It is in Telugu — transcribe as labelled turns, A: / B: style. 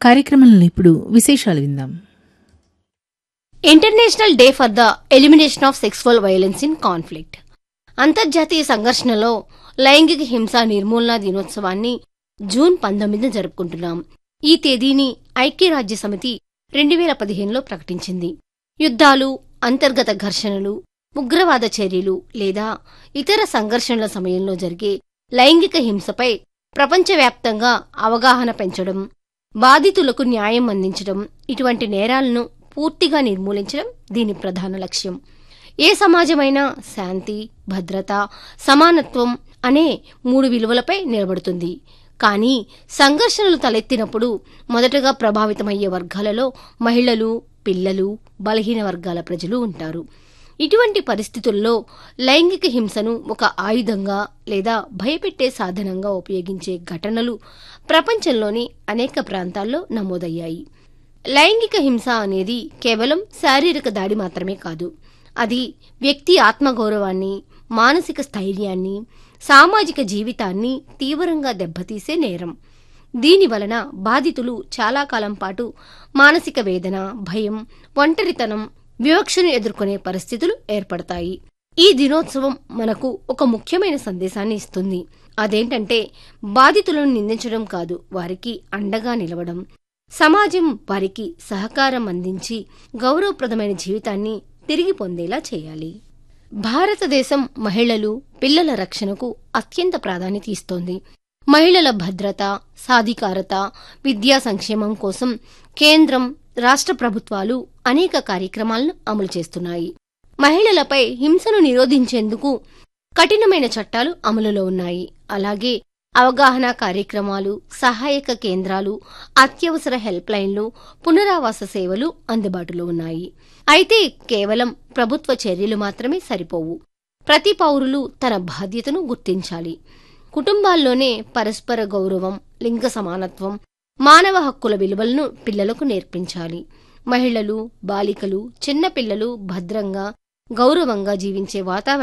A: కార్యక్రమంలో ఇప్పుడు విశేషాలు విందాం
B: international day for the elimination of sexual violence in conflict అంతర్జాతీయ సంఘర్షణలో లైంగిక హింస నిర్మూలన దినోత్సవాన్ని జూన్ పంతొమ్మిదిన జరుపుకుంటున్నాం ఈ తేదీని ఐక్యరాజ్య సమితి రెండు వేల పదిహేనులో ప్రకటించింది యుద్ధాలు అంతర్గత ఘర్షణలు ఉగ్రవాద చర్యలు లేదా ఇతర సంఘర్షణల సమయంలో జరిగే లైంగిక హింసపై ప్రపంచవ్యాప్తంగా అవగాహన పెంచడం బాధితులకు న్యాయం అందించడం ఇటువంటి నేరాలను పూర్తిగా నిర్మూలించడం దీని ప్రధాన లక్ష్యం ఏ సమాజమైనా శాంతి భద్రత సమానత్వం అనే మూడు విలువలపై నిలబడుతుంది కానీ సంఘర్షణలు తలెత్తినప్పుడు మొదటగా ప్రభావితమయ్యే వర్గాలలో మహిళలు పిల్లలు బలహీన వర్గాల ప్రజలు ఉంటారు ఇటువంటి పరిస్థితుల్లో లైంగిక హింసను ఒక ఆయుధంగా లేదా భయపెట్టే సాధనంగా ఉపయోగించే ఘటనలు ప్రపంచంలోని అనేక ప్రాంతాల్లో నమోదయ్యాయి లైంగిక హింస అనేది కేవలం శారీరక దాడి మాత్రమే కాదు అది వ్యక్తి ఆత్మగౌరవాన్ని మానసిక స్థైర్యాన్ని సామాజిక జీవితాన్ని తీవ్రంగా దెబ్బతీసే నేరం దీని వలన బాధితులు చాలా కాలం పాటు మానసిక వేదన భయం ఒంటరితనం వివక్షను ఎదుర్కొనే పరిస్థితులు ఏర్పడతాయి ఈ దినోత్సవం మనకు ఒక ముఖ్యమైన సందేశాన్ని ఇస్తుంది అదేంటంటే బాధితులను నిందించడం కాదు వారికి అండగా నిలవడం సమాజం వారికి సహకారం అందించి గౌరవప్రదమైన జీవితాన్ని తిరిగి పొందేలా చేయాలి భారతదేశం మహిళలు పిల్లల రక్షణకు అత్యంత ప్రాధాన్యత ఇస్తోంది మహిళల భద్రత సాధికారత విద్యా సంక్షేమం కోసం కేంద్రం రాష్ట్ర ప్రభుత్వాలు అనేక కార్యక్రమాలను అమలు చేస్తున్నాయి మహిళలపై హింసను నిరోధించేందుకు కఠినమైన చట్టాలు అమలులో ఉన్నాయి అలాగే అవగాహన కార్యక్రమాలు సహాయక కేంద్రాలు అత్యవసర హెల్ప్ లైన్లు పునరావాస సేవలు అందుబాటులో ఉన్నాయి అయితే కేవలం ప్రభుత్వ చర్యలు మాత్రమే సరిపోవు ప్రతి పౌరులు తన బాధ్యతను గుర్తించాలి కుటుంబాల్లోనే పరస్పర గౌరవం లింగ సమానత్వం మానవ హక్కుల విలువలను పిల్లలకు నేర్పించాలి మహిళలు బాలికలు చిన్నపిల్లలు భద్రంగా గౌరవంగా జీవించే వాతావరణం